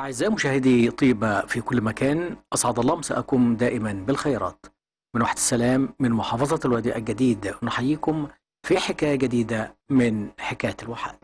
أعزائي مشاهدي طيبة في كل مكان أسعد الله مساءكم دائما بالخيرات من وحدة السلام من محافظة الوادي الجديد نحييكم في حكاية جديدة من حكاية الوحات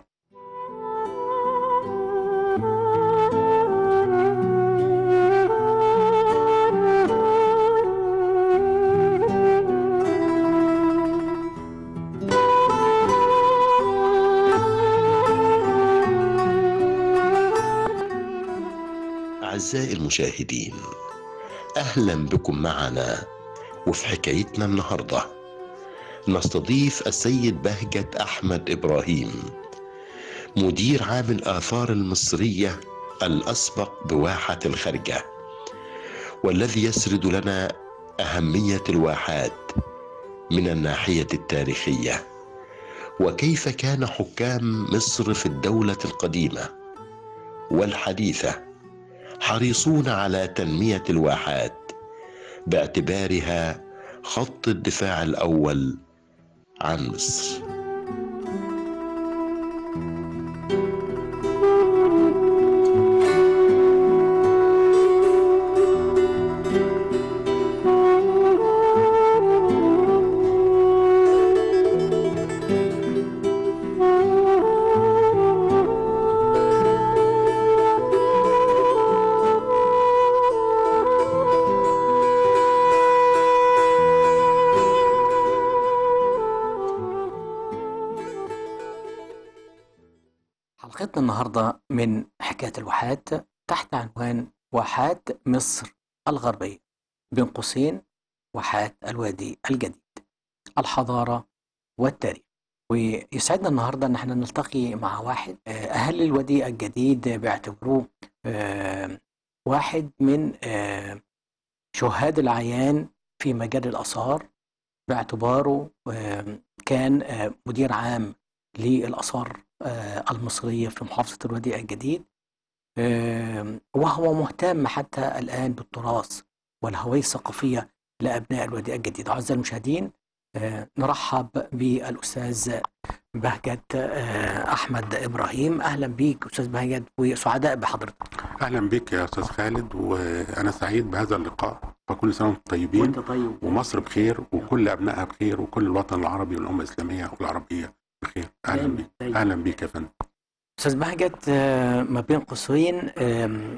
أعزائي المشاهدين أهلا بكم معنا وفي حكايتنا النهاردة نستضيف السيد بهجت أحمد إبراهيم مدير عام الآثار المصرية الأسبق بواحة الخرجة والذي يسرد لنا أهمية الواحات من الناحية التاريخية وكيف كان حكام مصر في الدولة القديمة والحديثة حريصون على تنميه الواحات باعتبارها خط الدفاع الاول عن مصر حلقتنا النهاردة من حكاية الواحات تحت عنوان واحات مصر الغربية بين قوسين واحات الوادي الجديد الحضارة والتاريخ ويسعدنا النهاردة ان احنا نلتقي مع واحد آه، اهالي الوادي الجديد بيعتبروه آه، واحد من آه، شهاد العيان في مجال الآثار باعتباره آه، كان آه، مدير عام للآثار آه، المصرية في محافظة الوادي الجديد آه، وهو مهتم حتى الآن بالتراث والهوية الثقافية لأبناء الوادي الجديد أعزائي المشاهدين آه، نرحب بالأستاذ بهجت آه، أحمد إبراهيم أهلا بيك أستاذ بهجت وسعداء بحضرتك اهلا بك يا استاذ خالد وانا سعيد بهذا اللقاء وكل سنه وانتم طيبين وأنت طيب ومصر بخير وكل ابنائها بخير وكل الوطن العربي والامه الاسلاميه والعربيه بخير اهلا دايماً، بك دايماً. اهلا بك يا فندم أستاذ بهجت آه، ما بين قوسين آم،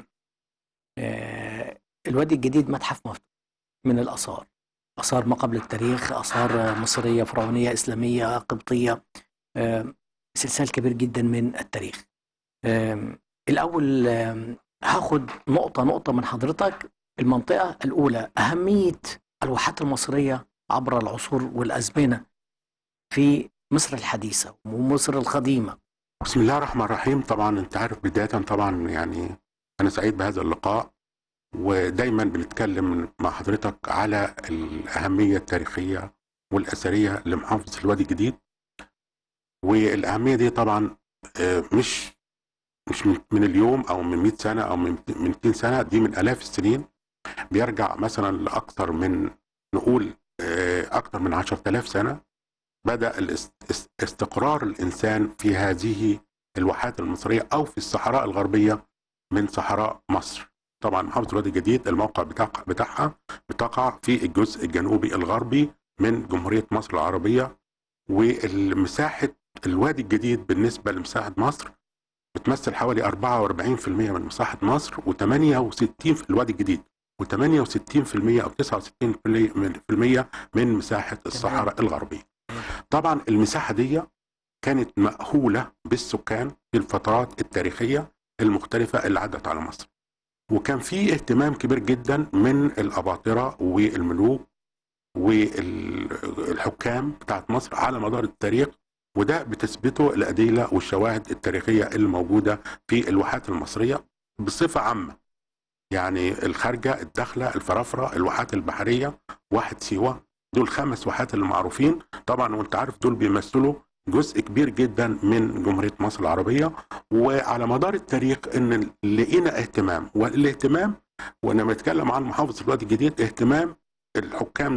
آه، الوادي الجديد متحف مفتوح من الآثار آثار ما قبل التاريخ آثار آه، مصرية فرعونية إسلامية قبطية آم، سلسال كبير جدا من التاريخ آم، الأول آم، هاخد نقطة نقطة من حضرتك المنطقة الأولى أهمية الواحات المصرية عبر العصور والأزمنة في مصر الحديثة ومصر القديمة بسم الله الرحمن الرحيم طبعا انت عارف بدايه طبعا يعني انا سعيد بهذا اللقاء ودايما بنتكلم مع حضرتك على الاهميه التاريخيه والاثريه لمحافظه الوادي الجديد والاهميه دي طبعا آه، مش مش من من اليوم او من 100 سنه او من من 200 سنه دي من الاف السنين بيرجع مثلا لاكثر من نقول آه، اكثر من 10000 سنه بدا الاست- است- استقرار الانسان في هذه الواحات المصريه او في الصحراء الغربيه من صحراء مصر طبعا محافظه الوادي الجديد الموقع بتاع بتاعها بتقع في الجزء الجنوبي الغربي من جمهوريه مصر العربيه والمساحه الوادي الجديد بالنسبه لمساحه مصر بتمثل حوالي 44% من مساحه مصر و68 في الوادي الجديد و68% او 69% من في المية من مساحه الصحراء الغربيه. طبعا المساحه دي كانت مأهوله بالسكان في الفترات التاريخيه المختلفه اللي عدت على مصر. وكان في اهتمام كبير جدا من الاباطره والملوك والحكام بتاعت مصر على مدار التاريخ وده بتثبته الادله والشواهد التاريخيه اللي موجوده في الواحات المصريه بصفه عامه. يعني الخارجه، الداخله، الفرافره، الواحات البحريه، واحد سيوه، دول خمس واحات اللي معروفين، طبعا وانت عارف دول بيمثلوا جزء كبير جدا من جمهوريه مصر العربيه وعلى مدار التاريخ ان لقينا اهتمام والاهتمام وانا بتكلم عن محافظه الوادي الجديد اهتمام الحكام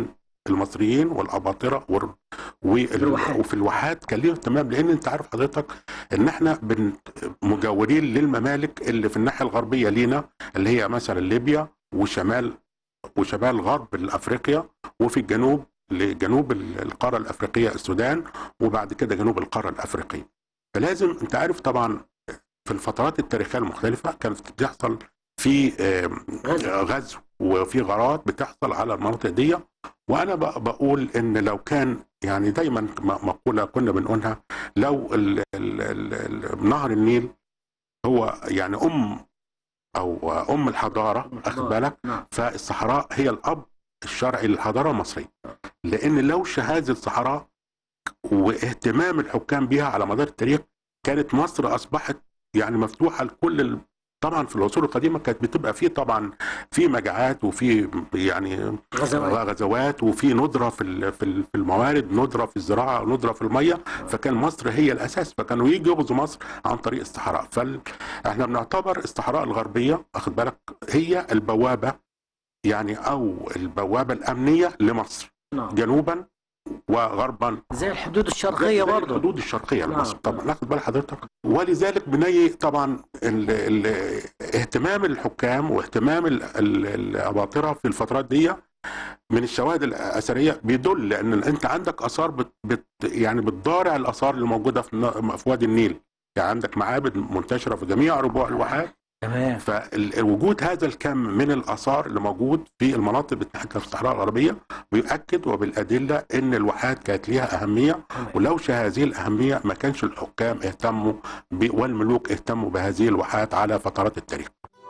المصريين والاباطره وال- وال- الواحات. وفي الواحات كان ليه اهتمام لان انت عارف حضرتك ان احنا بن مجاورين للممالك اللي في الناحيه الغربيه لينا اللي هي مثلا ليبيا وشمال وشمال غرب افريقيا وفي الجنوب لجنوب ال- القاره الافريقيه السودان وبعد كده جنوب القاره الافريقيه فلازم انت عارف طبعا في الفترات التاريخيه المختلفه كانت بتحصل في آم، غزو. غزو وفي غارات بتحصل على المناطق دي وانا ب- بقول ان لو كان يعني دايما م- مقوله كنا بنقولها لو ال ال ال ال نهر النيل هو يعني ام او ام الحضاره اخد بالك نعم فالصحراء هي الاب الشرعي للحضاره المصريه لان لو هذه الصحراء واهتمام الحكام بها على مدار التاريخ كانت مصر اصبحت يعني مفتوحه لكل ال... طبعا في العصور القديمه كانت بتبقى فيه طبعا في مجاعات وفي يعني غزوات غزوات وفي ندره في ال- في ال- في الموارد ندره في الزراعه ندره في الميه فكان مصر هي الاساس فكانوا يجوا يغزوا مصر عن طريق الصحراء فاحنا بنعتبر الصحراء الغربيه اخد بالك هي البوابه يعني او البوابه الامنيه لمصر نعم جنوبا وغربا زي الحدود الشرقيه زي برضه الحدود الشرقيه نعم. لمصر طبعا ناخد بال حضرتك ولذلك بني طبعا ال ال اهتمام الحكام واهتمام ال- ال- الاباطره في الفترات دي من الشواهد الاثريه بيدل لان انت عندك اثار بت بت يعني بتضارع الاثار اللي موجوده في الن- في وادي النيل يعني عندك معابد منتشره في جميع ربوع الواحات تمام فوجود هذا الكم من الاثار اللي موجود في المناطق بتاعتنا في الصحراء الغربيه بيؤكد وبالادله ان الواحات كانت ليها اهميه تمام. ولوش هذه الاهميه ما كانش الحكام اهتموا ب- والملوك اهتموا بهذه الواحات على فترات التاريخ.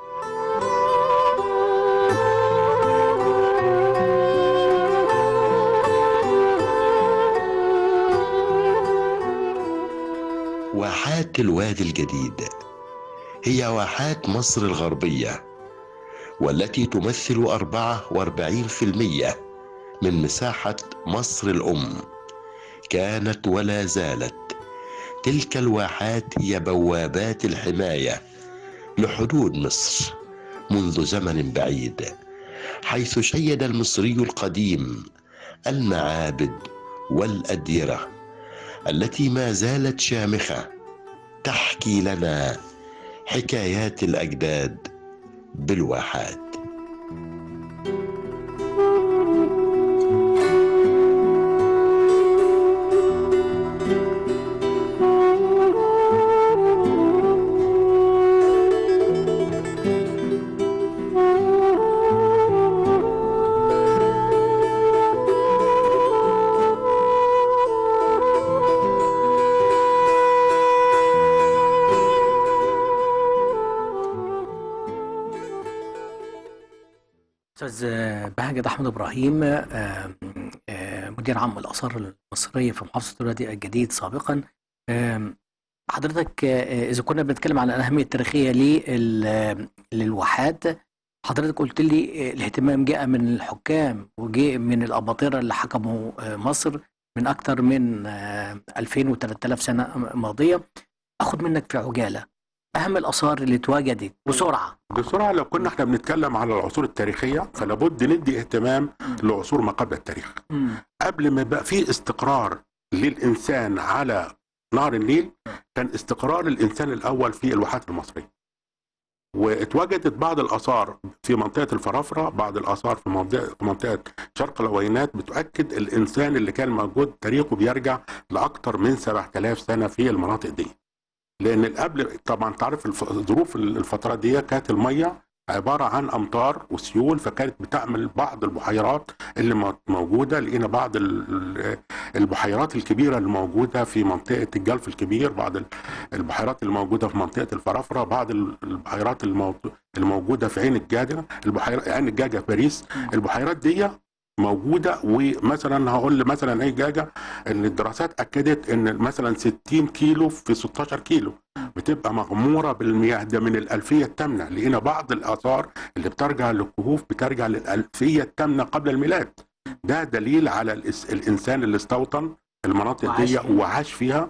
واحات الوادي الجديد هي واحات مصر الغربية والتي تمثل 44% من مساحة مصر الأم كانت ولا زالت تلك الواحات هي بوابات الحماية لحدود مصر منذ زمن بعيد حيث شيد المصري القديم المعابد والأديرة التي ما زالت شامخة تحكي لنا حكايات الأجداد بالواحات استاذ بهجت احمد ابراهيم آه، آه، مدير عام الاثار المصريه في محافظه الوادي الجديد سابقا آم، حضرتك آه، اذا كنا بنتكلم عن الاهميه التاريخيه لل- للواحات حضرتك قلت لي آه، الاهتمام جاء من الحكام وجاء من الاباطره اللي حكموا آه، مصر من اكثر من آه، 2000 و3000 سنه ماضيه اخد منك في عجاله اهم الاثار اللي اتوجدت بسرعه بسرعه لو كنا احنا بنتكلم على العصور التاريخيه فلابد ندي اهتمام لعصور ما قبل التاريخ. مم. قبل ما يبقى في استقرار للانسان على نهر النيل كان استقرار الانسان الاول في الواحات المصريه. واتوجدت بعض الاثار في منطقه الفرافره، بعض الاثار في منطقه في منطقه شرق العوينات بتؤكد الانسان اللي كان موجود تاريخه بيرجع لاكثر من 7000 سنه في المناطق دي. لان قبل طبعا تعرف الف- ظروف الفترات دي كانت الميه عباره عن امطار وسيول فكانت بتعمل بعض البحيرات اللي م- موجوده لقينا بعض ال- ال- البحيرات الكبيره اللي موجوده في منطقه الجلف الكبير بعض ال- البحيرات اللي موجوده في منطقه الفرافره بعض ال- البحيرات المو- الموجوده في عين الجاجه البحيره عين الجاجه في باريس البحيرات دي موجوده ومثلا هقول مثلا ايه جاجه ان الدراسات اكدت ان مثلا 60 كيلو في 16 كيلو بتبقى مغموره بالمياه ده من الالفيه الثامنه لقينا بعض الاثار اللي بترجع للكهوف بترجع للالفيه الثامنه قبل الميلاد ده دليل على الإس- الانسان اللي استوطن المناطق وعاش دي فيها. وعاش فيها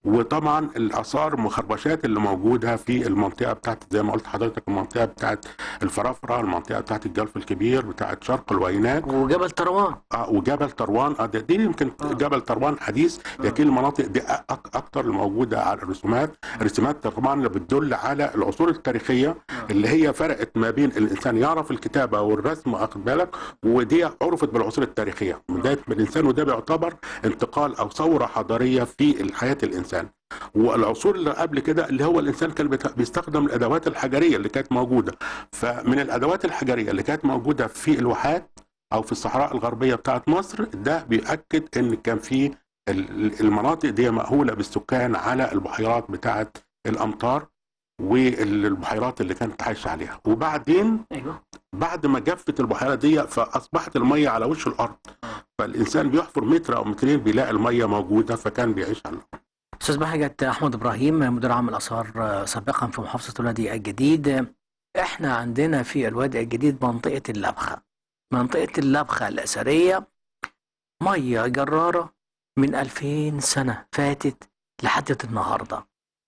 وطبعا الاثار مخربشات اللي موجوده في المنطقه بتاعت زي ما قلت حضرتك المنطقه بتاعت الفرافره المنطقه بتاعت الجلف الكبير بتاعت شرق الوينات وجبل تروان آه وجبل تروان آه ده دي يمكن آه. جبل تروان حديث لكن المناطق دي أك- اكتر الموجوده على الرسومات رسومات تروان اللي بتدل على العصور التاريخيه اللي هي فرقت ما بين الانسان يعرف الكتابه والرسم واخد بالك ودي عرفت بالعصور التاريخيه بدايه الانسان وده بيعتبر انتقال او ثوره حضاريه في حياه الانسان والعصور اللي قبل كده اللي هو الانسان كان بيت- بيستخدم الادوات الحجريه اللي كانت موجوده فمن الادوات الحجريه اللي كانت موجوده في الواحات او في الصحراء الغربيه بتاعت مصر ده بيأكد ان كان في ال- المناطق دي مأهوله بالسكان على البحيرات بتاعت الامطار والبحيرات اللي كانت عايشه عليها وبعدين ايوه بعد ما جفت البحيره دي فاصبحت الميه على وش الارض فالانسان بيحفر متر او مترين بيلاقي الميه موجوده فكان بيعيش على الأرض. استاذ بهجت احمد ابراهيم مدير عام الاثار آه، سابقا في محافظه الوادي الجديد احنا عندنا في الوادي الجديد منطقه اللبخه منطقه اللبخه الاثريه ميه جراره من 2000 سنه فاتت لحد النهارده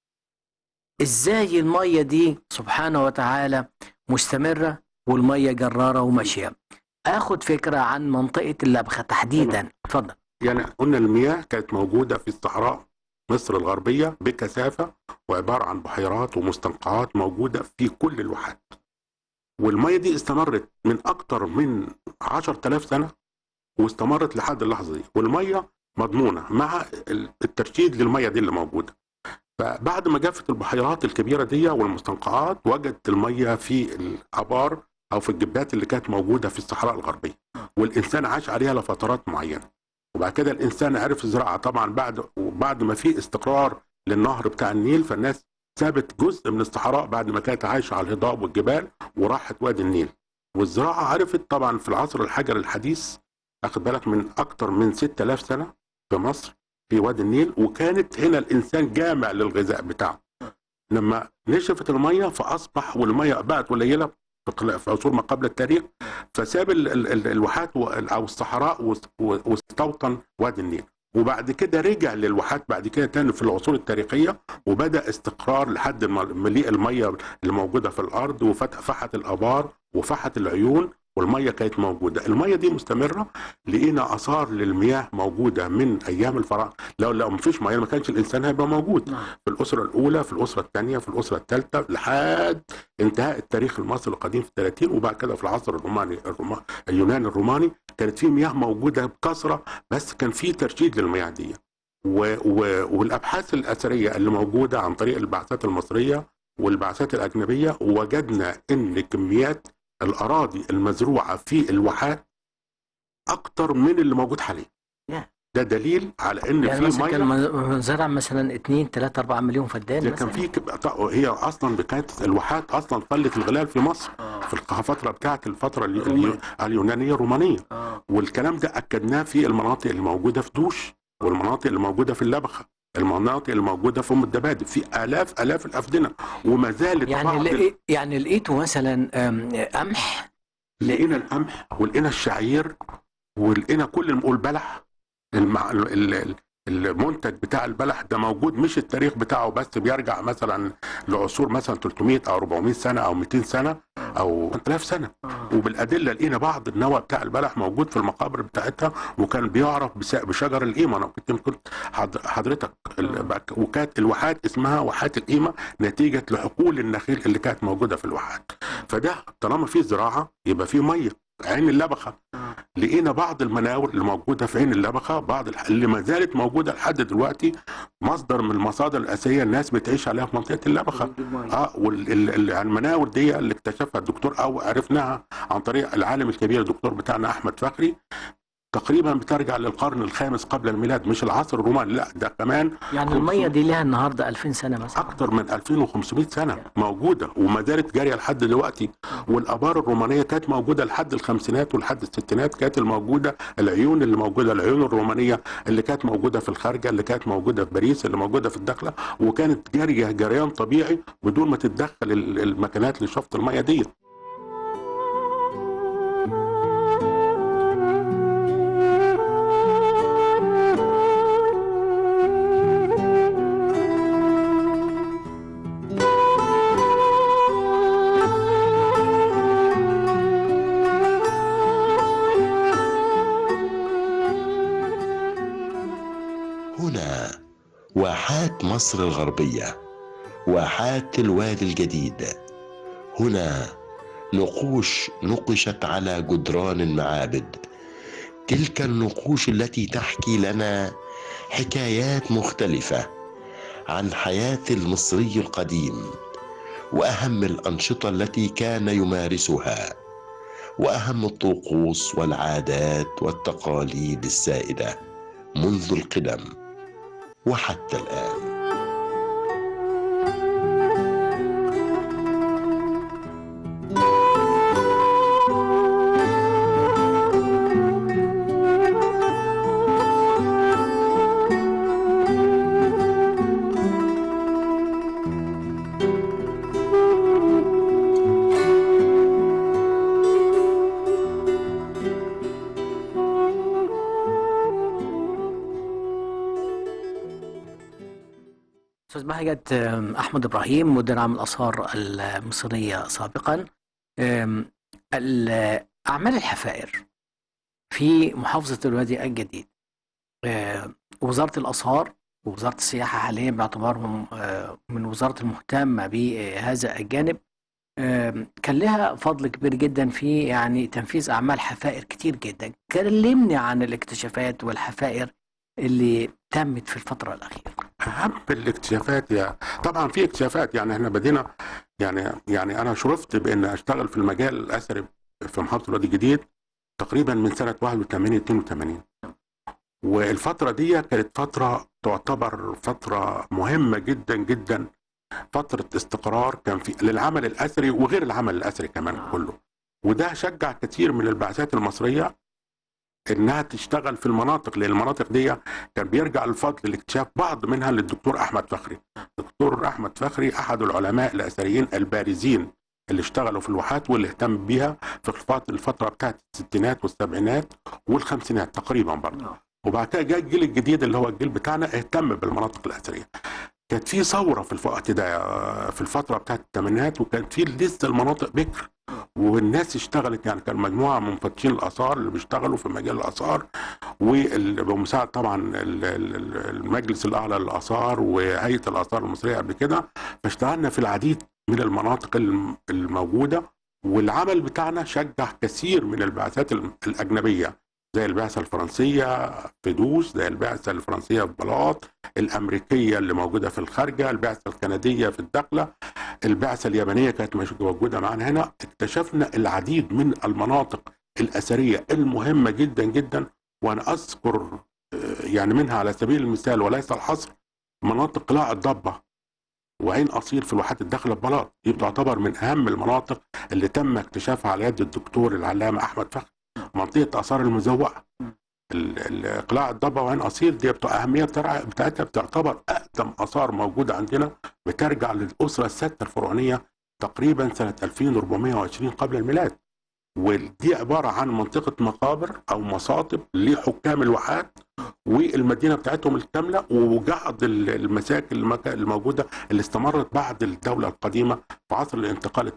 ازاي الميه دي سبحانه وتعالى مستمره والميه جراره وماشيه اخد فكره عن منطقه اللبخه تحديدا اتفضل يعني قلنا المياه كانت موجودة في الصحراء مصر الغربية بكثافة وعبارة عن بحيرات ومستنقعات موجودة في كل الواحات والمية دي استمرت من أكتر من 10000 سنة واستمرت لحد اللحظة دي والمية مضمونة مع ال- الترشيد للمية دي اللي موجودة فبعد ما جفت البحيرات الكبيرة دي والمستنقعات وجدت المية في الآبار أو في الجبات اللي كانت موجودة في الصحراء الغربية والإنسان عاش عليها لفترات معينة وبعد كده الانسان عرف الزراعه طبعا بعد وبعد ما في استقرار للنهر بتاع النيل فالناس سابت جزء من الصحراء بعد ما كانت عايشه على الهضاب والجبال وراحت وادي النيل والزراعه عرفت طبعا في العصر الحجري الحديث اخد بالك من اكتر من 6000 سنه في مصر في وادي النيل وكانت هنا الانسان جامع للغذاء بتاعه لما نشفت الميه فاصبح والميه بقت قليله في قل- في عصور ما قبل التاريخ فساب ال- ال- ال- الواحات و- او الصحراء واست- واستوطن وادي النيل وبعد كده رجع للواحات بعد كده تاني في العصور التاريخيه وبدا استقرار لحد ما مليء الميه اللي موجوده في الارض وفتح فحت الابار وفحت العيون والميه كانت موجوده الميه دي مستمره لقينا اثار للمياه موجوده من ايام الفراعنه لو لو ما فيش ميه ما كانش الانسان هيبقى موجود نعم. في الاسره الاولى في الاسره الثانيه في الاسره الثالثه لحد انتهاء التاريخ المصري القديم في 30 وبعد كده في العصر الروماني الروما اليوناني الروماني كانت في مياه موجوده بكثره بس كان في ترشيد للمياه دي و و والابحاث الاثريه اللي موجوده عن طريق البعثات المصريه والبعثات الاجنبيه وجدنا ان كميات الاراضي المزروعه في الواحات اكتر من اللي موجود حاليا ياه. ده دليل على ان يعني في مثلا كان ميه من- زرع مثلا 2 3 4 مليون فدان ده مثلا كان في كب- هي اصلا كانت الواحات اصلا فلت الغلال في مصر آه. في الفتره بتاعت الفتره اليو- الرومانية. اليو- اليونانيه الرومانيه آه. والكلام ده اكدناه في المناطق اللي موجوده في دوش والمناطق اللي موجوده في اللبخه المناطق اللي موجوده في ام الدبادب في الاف الاف الافدنه وما زالت يعني بعض ال- لقي يعني لقيته مثلا آم، قمح لقينا القمح ولقينا الشعير ولقينا كل الم- والبلح المع... ال- ال- المنتج بتاع البلح ده موجود مش التاريخ بتاعه بس بيرجع مثلا لعصور مثلا 300 او 400 سنه او 200 سنه او 3000 سنه وبالادله لقينا بعض النوى بتاع البلح موجود في المقابر بتاعتها وكان بيعرف بس- بشجر القيمه انا كنت كنت حض- حضرتك ال- وكانت الواحات اسمها واحات القيمه نتيجه لحقول النخيل اللي كانت موجوده في الواحات فده طالما في زراعه يبقى في ميه عين اللبخه لقينا بعض المناور اللي موجوده في عين اللبخه بعض الح- اللي ما زالت موجوده لحد دلوقتي مصدر من المصادر الاساسيه الناس بتعيش عليها في منطقه اللبخه اه والمناور دي اللي اكتشفها الدكتور او عرفناها عن طريق العالم الكبير الدكتور بتاعنا احمد فخري تقريبا بترجع للقرن الخامس قبل الميلاد مش العصر الروماني لا ده كمان يعني الميه دي لها النهارده 2000 سنه مثلا اكتر من 2500 سنه موجوده وما زالت جاريه لحد دلوقتي والابار الرومانيه كانت موجوده لحد الخمسينات ولحد الستينات كانت الموجوده العيون اللي موجوده العيون الرومانيه اللي كانت موجوده في الخارجه اللي كانت موجوده في باريس اللي موجوده في الداخله وكانت جاريه جريان طبيعي بدون ما تتدخل ال- المكانات لشفط الميه دي واحات مصر الغربية واحات الوادي الجديد هنا نقوش نقشت على جدران المعابد تلك النقوش التي تحكي لنا حكايات مختلفة عن حياة المصري القديم وأهم الأنشطة التي كان يمارسها وأهم الطقوس والعادات والتقاليد السائدة منذ القدم وحتى الآن أستاذ بهجت أم، أحمد إبراهيم مدير عام الآثار المصرية سابقا أم، ال- أعمال الحفائر في محافظة الوادي الجديد أم، وزارة الآثار ووزارة السياحة حاليا باعتبارهم أه، من وزارة المهتمة بهذا الجانب أم، كان لها فضل كبير جدا في يعني تنفيذ أعمال حفائر كتير جدا كلمني عن الاكتشافات والحفائر اللي تمت في الفترة الأخيرة اهم الاكتشافات يا طبعا في اكتشافات يعني احنا بدينا يعني يعني انا شرفت بان اشتغل في المجال الاثري في محافظه الوادي الجديد تقريبا من سنه 81 82 والفتره دي كانت فتره تعتبر فتره مهمه جدا جدا فتره استقرار كان في للعمل الاثري وغير العمل الاثري كمان كله وده شجع كثير من البعثات المصريه انها تشتغل في المناطق لان المناطق دي كان بيرجع الفضل لاكتشاف بعض منها للدكتور احمد فخري الدكتور احمد فخري احد العلماء الاثريين البارزين اللي اشتغلوا في الواحات واللي اهتم بيها في الفت- الفتره بتاعت الستينات والسبعينات والخمسينات تقريبا برضه وبعد كده جاء الجيل الجديد اللي هو الجيل بتاعنا اهتم بالمناطق الاثريه كانت في ثوره في الوقت ده آه، في الفتره بتاعت الثمانينات وكانت في لسه المناطق بكر والناس اشتغلت يعني كان مجموعه من مفتشين الاثار اللي بيشتغلوا في مجال الاثار وال- بمساعده طبعا ال- ال- ال- المجلس الاعلى للاثار وهيئه الاثار المصريه قبل كده فاشتغلنا في العديد من المناطق الم- الموجوده والعمل بتاعنا شجع كثير من البعثات الم- الاجنبيه زي البعثه الفرنسيه في دوس زي البعثه الفرنسيه في بلاط الامريكيه اللي موجوده في الخارجه البعثه الكنديه في الداخله البعثه اليابانيه كانت مش موجوده معانا هنا اكتشفنا العديد من المناطق الاثريه المهمه جدا جدا وانا اذكر آه، يعني منها على سبيل المثال وليس الحصر مناطق قلاع الضبه وعين اصيل في الواحات الداخله ببلاط دي بتعتبر من اهم المناطق اللي تم اكتشافها على يد الدكتور العلامه احمد فخري منطقه اثار المزوقه ال- ال- قلاع الضبه وعين اصيل دي بتاع اهميه بتاع- بتاعتها بتعتبر اقدم اثار موجوده عندنا بترجع للاسره السادسه الفرعونيه تقريبا سنه 2420 قبل الميلاد ودي عباره عن منطقه مقابر او مصاطب لحكام الواحات والمدينه بتاعتهم الكامله وبعض ال- المساكن المكا- الموجوده اللي استمرت بعد الدوله القديمه في عصر الانتقال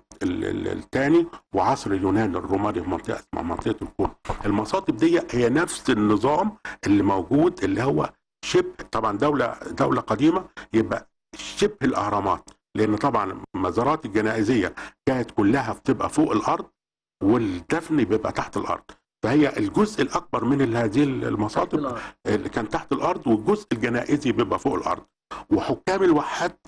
الثاني وعصر اليونان الروماني في منطقه اسمها منطقه الكون. المصاطب دي هي نفس النظام اللي موجود اللي هو شبه طبعا دوله دوله قديمه يبقى شبه الاهرامات لان طبعا المزارات الجنائزيه كانت كلها بتبقى فوق الارض والدفن بيبقى تحت الارض فهي الجزء الاكبر من هذه المصاطب اللي كان تحت الارض والجزء الجنائزي بيبقى فوق الارض وحكام الواحات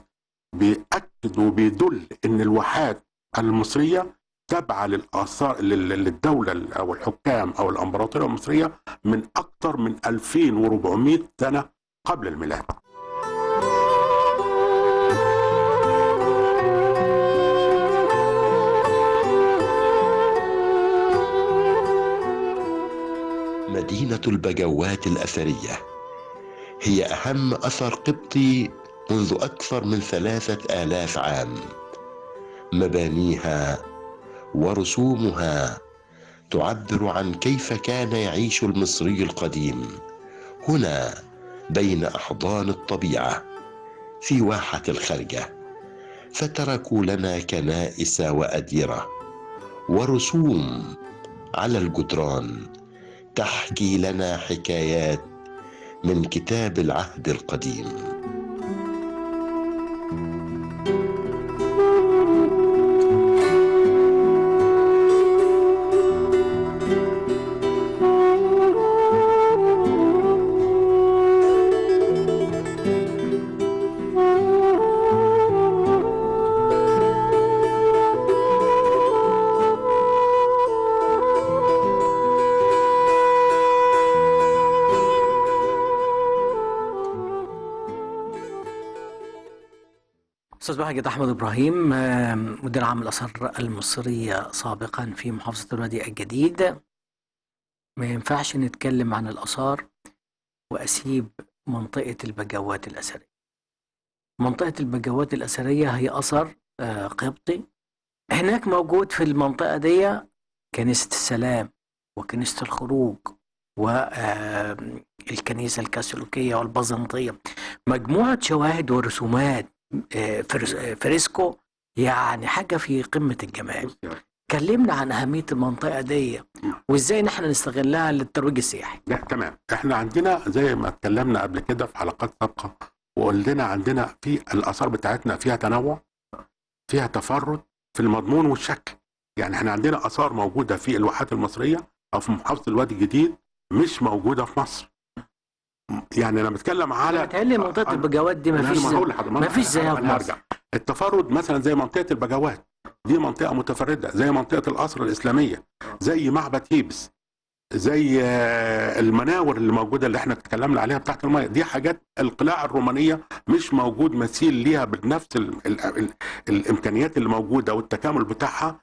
بيأكد وبيدل ان الواحات المصريه تابعه للاثار لل- للدوله او الحكام او الامبراطوريه المصريه من اكثر من 2400 سنه قبل الميلاد مدينة البجوات الأثرية هي أهم أثر قبطي منذ أكثر من ثلاثة آلاف عام مبانيها ورسومها تعبر عن كيف كان يعيش المصري القديم هنا بين أحضان الطبيعة في واحة الخرجة فتركوا لنا كنائس وأديرة ورسوم على الجدران تحكي لنا حكايات من كتاب العهد القديم أستاذ ماجد أحمد إبراهيم آه، مدير عام الآثار المصرية سابقا في محافظة الوادي الجديد ما ينفعش نتكلم عن الآثار وأسيب منطقة البجوات الأثرية منطقة البجوات الأثرية هي أثر آه، قبطي هناك موجود في المنطقة دي كنيسة السلام وكنيسة الخروج والكنيسة الكاثوليكية والبيزنطية مجموعة شواهد ورسومات آه، فرس- آه، فريسكو يعني حاجة في قمة الجمال بص يا كلمنا عن أهمية المنطقة دي وإزاي نحن نستغلها للترويج السياحي لا تمام احنا عندنا زي ما اتكلمنا قبل كده في حلقات سابقه وقلنا عندنا في الاثار بتاعتنا فيها تنوع فيها تفرد في المضمون والشكل يعني احنا عندنا اثار موجوده في الواحات المصريه او في محافظه الوادي الجديد مش موجوده في مصر يعني انا بتكلم على متهيألي منطقة أنا- البجوات دي أنا ما فيش هقول لحضرتك ما فيش زيها في أنا مصر هرجع. التفرد مثلا زي منطقه البجوات دي منطقه متفرده زي منطقه الاسرى الاسلاميه زي معبد هيبس زي آه، المناور اللي موجوده اللي احنا اتكلمنا عليها بتاعت الميه دي حاجات القلاع الرومانيه مش موجود مثيل ليها بنفس ال ال ال الامكانيات اللي موجوده والتكامل بتاعها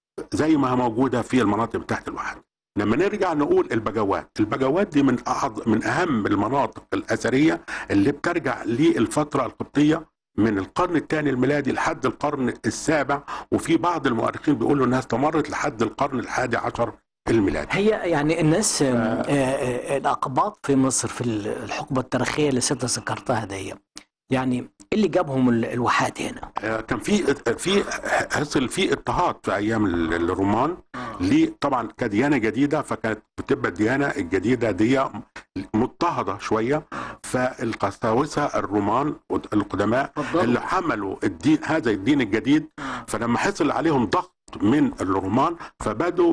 زي ما هي موجوده في المناطق بتاعت الواحد لما نرجع نقول البجوات البجوات دي من أعظ من اهم المناطق الاثريه اللي بترجع للفتره القبطيه من القرن الثاني الميلادي لحد القرن السابع وفي بعض المؤرخين بيقولوا انها استمرت لحد القرن الحادي عشر الميلادي هي يعني الناس آه، آه، الأقباط في مصر في الحقبة التاريخية اللي ست ذكرتها دي يعني إيه اللي جابهم ال- الواحات هنا آه، كان في في حصل في اضطهاد في ايام ال- الرومان ليه طبعا كديانه جديده فكانت بتبقى الديانه الجديده دي مضطهده شويه فالقساوسه الرومان القدماء اللي حملوا الدين هذا الدين الجديد فلما حصل عليهم ضغط من الرومان فبدوا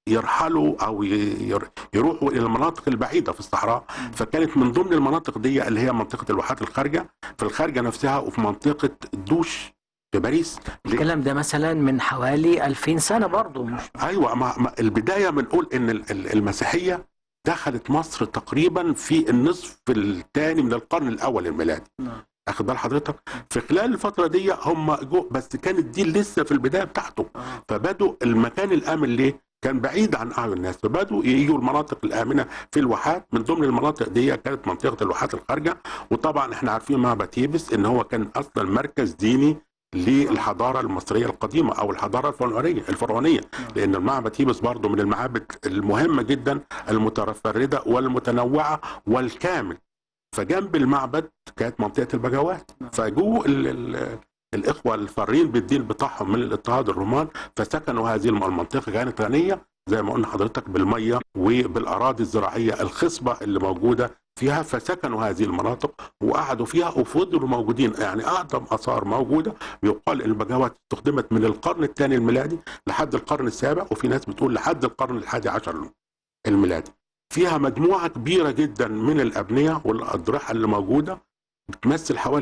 يرحلوا او ي- ير- يروحوا الى المناطق البعيده في الصحراء فكانت من ضمن المناطق دي اللي هي منطقه الواحات الخارجه في الخارجه نفسها وفي منطقه دوش في باريس ليه؟ الكلام ده مثلا من حوالي 2000 سنة برضو مش ايوه ما ما البدايه بنقول ان ال- ال- المسيحيه دخلت مصر تقريبا في النصف الثاني من القرن الاول الميلادي نعم. اخد بال حضرتك في خلال الفتره دي هم جو بس كانت دي لسه في البدايه بتاعته فبدوا المكان الامن ليه كان بعيد عن اعين الناس فبدوا يجوا المناطق الامنه في الواحات من ضمن المناطق دي كانت منطقه الواحات الخارجه وطبعا احنا عارفين معبد تيبس ان هو كان اصلا مركز ديني للحضاره المصريه القديمه او الحضاره الفرعونيه الفرعونيه لان المعبد تيبس برضه من المعابد المهمه جدا المتفرده والمتنوعه والكامل فجنب المعبد كانت منطقه البجوات فجو ال ال الاخوه الفارين بالدين بتاعهم من الاضطهاد الرومان فسكنوا هذه الم- المنطقه كانت غنيه زي ما قلنا حضرتك بالميه وبالاراضي الزراعيه الخصبه اللي موجوده فيها فسكنوا هذه المناطق وقعدوا فيها وفضلوا موجودين يعني اقدم اثار موجوده بيقال ان البجوات استخدمت من القرن الثاني الميلادي لحد القرن السابع وفي ناس بتقول لحد القرن الحادي عشر الميلادي فيها مجموعه كبيره جدا من الابنيه والاضرحه اللي موجوده بتمثل حوالي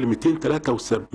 263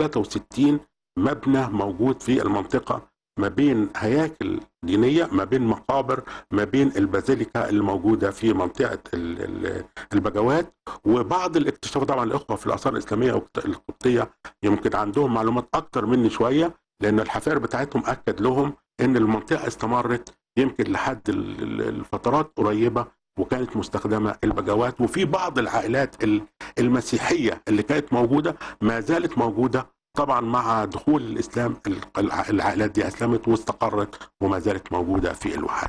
263 مبنى موجود في المنطقه ما بين هياكل دينيه ما بين مقابر ما بين البازيليكا اللي موجوده في منطقه ال- ال- البجوات وبعض الاكتشافات طبعا الاخوه في الاثار الاسلاميه القبطيه يمكن عندهم معلومات اكتر مني شويه لان الحفائر بتاعتهم اكد لهم ان المنطقه استمرت يمكن لحد ال- ال- الفترات قريبه وكانت مستخدمه البجوات وفي بعض العائلات ال- المسيحيه اللي كانت موجوده ما زالت موجوده طبعا مع دخول الاسلام الع- العائلات دي اسلمت واستقرت وما زالت موجوده في الواحات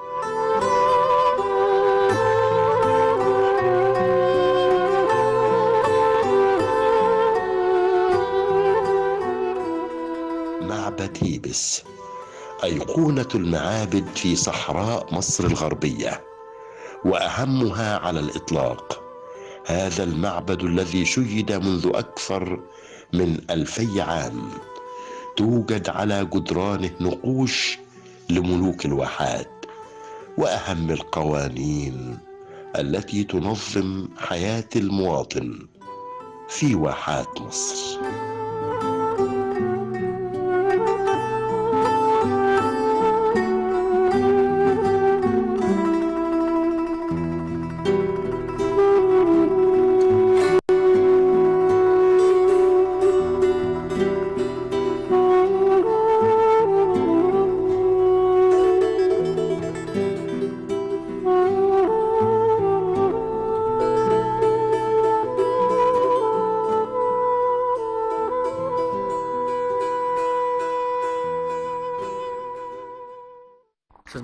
معبد هيبس أيقونة المعابد في صحراء مصر الغربية وأهمها على الإطلاق هذا المعبد الذي شيد منذ أكثر من ألفي عام توجد على جدرانه نقوش لملوك الواحات وأهم القوانين التي تنظم حياة المواطن في واحات مصر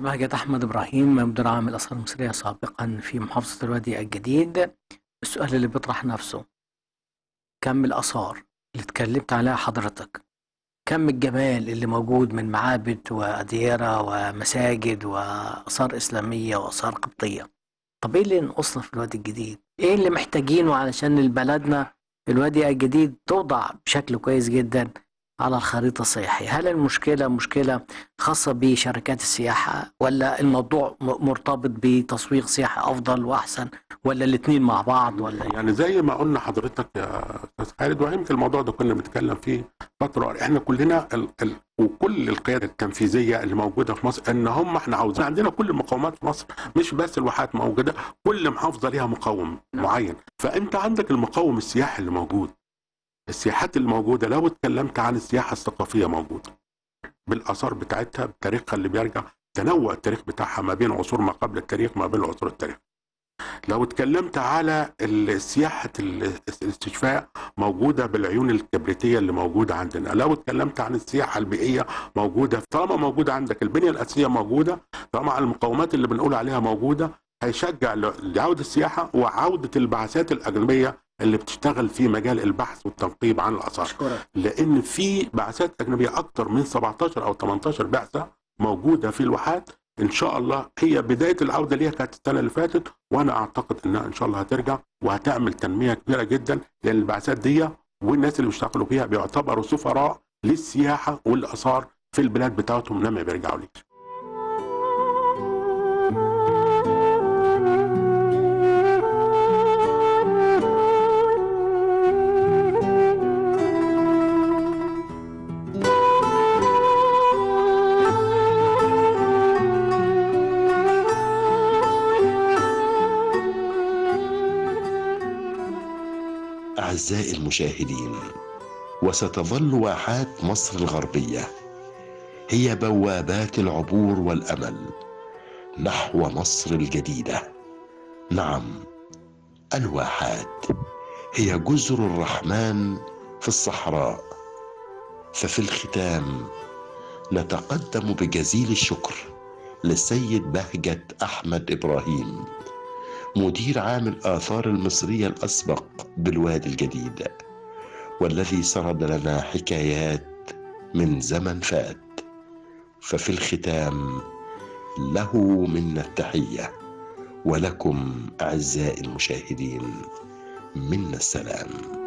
بهجت أحمد إبراهيم مدير عام الآثار المصرية سابقا في محافظة الوادي الجديد السؤال اللي بيطرح نفسه كم الآثار اللي اتكلمت عليها حضرتك كم الجمال اللي موجود من معابد وأديرة ومساجد وآثار إسلامية وآثار قبطية طب إيه اللي نقصنا في الوادي الجديد إيه اللي محتاجينه علشان بلدنا الوادي الجديد توضع بشكل كويس جدا على الخريطة السياحية هل المشكلة مشكلة خاصة بشركات السياحة ولا الموضوع م- مرتبط بتسويق سياحي أفضل وأحسن ولا الاتنين مع بعض ولا إيه؟ يعني زي ما قلنا حضرتك يا استاذ خالد ويمكن الموضوع ده كنا بنتكلم فيه فتره احنا كلنا ال ال وكل القياده التنفيذيه اللي موجوده في مصر ان هم احنا عاوزين عندنا كل المقومات في مصر مش بس الواحات موجوده كل محافظه ليها مقوم نعم. معين فانت عندك المقوم السياحي اللي موجود السياحات اللي موجوده لو اتكلمت عن السياحه الثقافيه موجوده بالاثار بتاعتها بتاريخها اللي بيرجع تنوع التاريخ بتاعها ما بين عصور ما قبل التاريخ ما بين عصور التاريخ لو اتكلمت على ال- سياحة ال- الاستشفاء موجودة بالعيون الكبريتية اللي موجودة عندنا لو اتكلمت عن السياحة البيئية موجودة طالما موجودة عندك البنية الأساسية موجودة طالما المقومات اللي بنقول عليها موجودة هيشجع ل- لعودة السياحة وعودة البعثات الأجنبية اللي بتشتغل في مجال البحث والتنقيب عن الآثار أشكرك لان في بعثات اجنبيه اكتر من 17 او 18 بعثه موجوده في الواحات ان شاء الله هي بدايه العوده ليها كانت السنه اللي فاتت وانا اعتقد انها ان شاء الله هترجع وهتعمل تنميه كبيره جدا لان البعثات دي والناس اللي بيشتغلوا فيها بيعتبروا سفراء للسياحه والاثار في البلاد بتاعتهم لما بيرجعوا ليها أعزائي المشاهدين وستظل واحات مصر الغربية هي بوابات العبور والأمل نحو مصر الجديدة نعم الواحات هي جزر الرحمن في الصحراء ففي الختام نتقدم بجزيل الشكر للسيد بهجة أحمد إبراهيم مدير عام الآثار المصرية الأسبق بالوادي الجديد والذي سرد لنا حكايات من زمن فات ففي الختام له منا التحية ولكم أعزائي المشاهدين منا السلام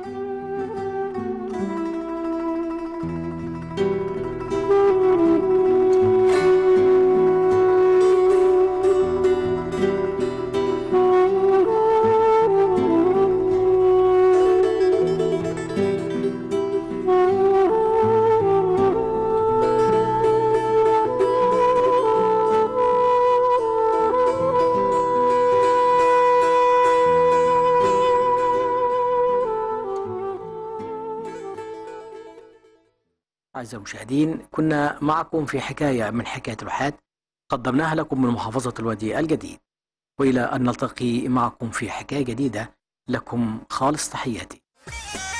أعزائي المشاهدين كنا معكم في حكاية من حكاية الواحات قدمناها لكم من محافظة الوادي الجديد وإلى أن نلتقي معكم في حكاية جديدة لكم خالص تحياتي